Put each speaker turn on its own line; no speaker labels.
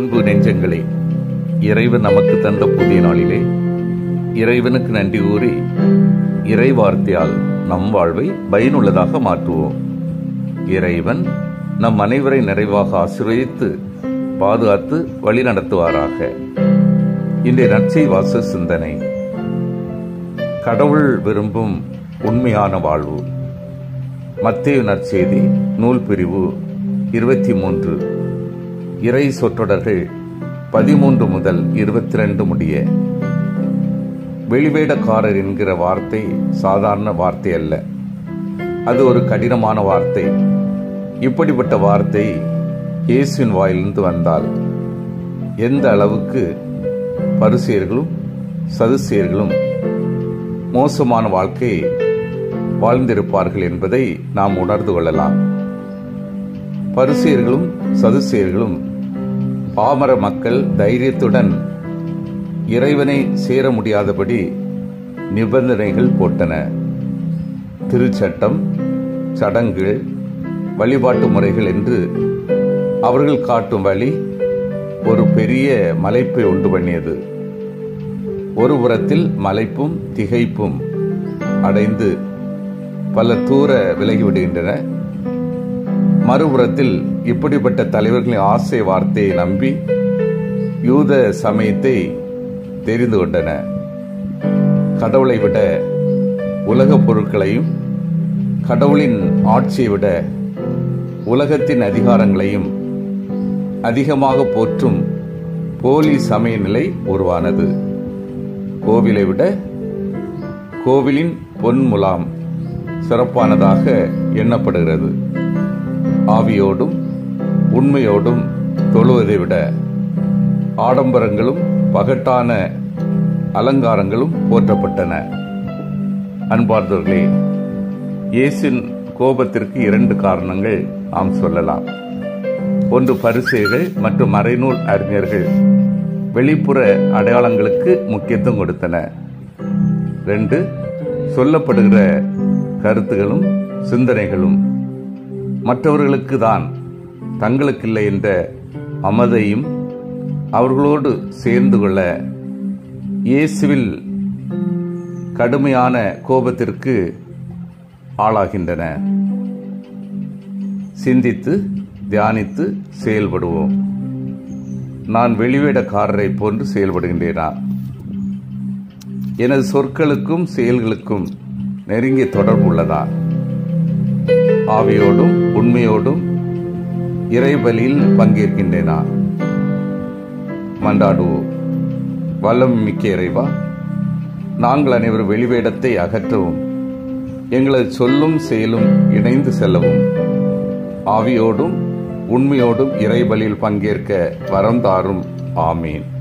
அன்பு நெஞ்சங்களே இறைவன் நமக்கு தந்த புதிய நாளிலே இறைவனுக்கு நன்றி கூறி இறை வார்த்தையால் நம் வாழ்வை பயனுள்ளதாக மாற்றுவோம் இறைவன் நம் அனைவரை நிறைவாக ஆசீர்வதித்து பாதுகாத்து வழி நடத்துவாராக இன்றைய நற்செய் வாச சிந்தனை கடவுள் விரும்பும் உண்மையான வாழ்வு மத்தேயு நற்செய்தி நூல் பிரிவு இருபத்தி மூன்று இறை சொற்றொடர்கள் பதிமூன்று முதல் இருபத்தி ரெண்டு முடிய வெளிவேடக்காரர் என்கிற வார்த்தை சாதாரண வார்த்தை அல்ல அது ஒரு கடினமான வார்த்தை இப்படிப்பட்ட வார்த்தை இயேசுவின் வாயிலிருந்து வந்தால் எந்த அளவுக்கு பரிசெயர்களும் சதுசேயர்களும் மோசமான வாழ்க்கை வாழ்ந்திருப்பார்கள் என்பதை நாம் உணர்ந்து கொள்ளலாம் பரிசெயர்களும் சதுசேயர்களும் பாமர மக்கள் தைரியத்துடன் இறைவனை சேர முடியாதபடி நிபந்தனைகள் போட்டன திருச்சட்டம் சடங்கு வழிபாட்டு முறைகள் என்று அவர்கள் காட்டும் வழி ஒரு பெரிய மலைப்பை உண்டு பண்ணியது ஒரு புறத்தில் மலைப்பும் திகைப்பும் அடைந்து பல தூர விலகிவிடுகின்றன மறுபுறத்தில் இப்படிப்பட்ட தலைவர்களின் ஆசை வார்த்தையை நம்பி யூத சமயத்தை தெரிந்து கொண்டன கடவுளை விட உலகப் பொருட்களையும் கடவுளின் ஆட்சியை விட உலகத்தின் அதிகாரங்களையும் அதிகமாக போற்றும் போலி சமய நிலை உருவானது கோவிலை விட கோவிலின் பொன்முலாம் சிறப்பானதாக எண்ணப்படுகிறது ஆவியோடும் உண்மையோடும் தொழுவதை விட ஆடம்பரங்களும் பகட்டான அலங்காரங்களும் போற்றப்பட்டன அன்பார்ந்தவர்களே இயேசின் கோபத்திற்கு இரண்டு காரணங்கள் நாம் சொல்லலாம் ஒன்று பரிசேகள் மற்றும் மறைநூல் அறிஞர்கள் வெளிப்புற அடையாளங்களுக்கு முக்கியத்துவம் கொடுத்தன ரெண்டு சொல்லப்படுகிற கருத்துகளும் சிந்தனைகளும் மற்றவர்களுக்கு தான் தங்களுக்கில்லை என்ற அமதையும் அவர்களோடு சேர்ந்து கொள்ள இயேசுவில் கடுமையான கோபத்திற்கு ஆளாகின்றன சிந்தித்து தியானித்து செயல்படுவோம் நான் வெளிவேடக்காரரை போன்று செயல்படுகின்றேனா எனது சொற்களுக்கும் செயல்களுக்கும் நெருங்கிய தொடர்பு உள்ளதா ஆவியோடும் உண்மையோடும் இறைபலியில் பங்கேற்கின்றேனா மன்றாடுவோம் வல்லம் மிக்க இறைவா நாங்கள் அனைவரும் வெளிவேடத்தை அகற்றவும் எங்களது சொல்லும் செயலும் இணைந்து செல்லவும் ஆவியோடும் உண்மையோடும் இறைபலியில் பங்கேற்க வரம் தாரும் ஆமீன்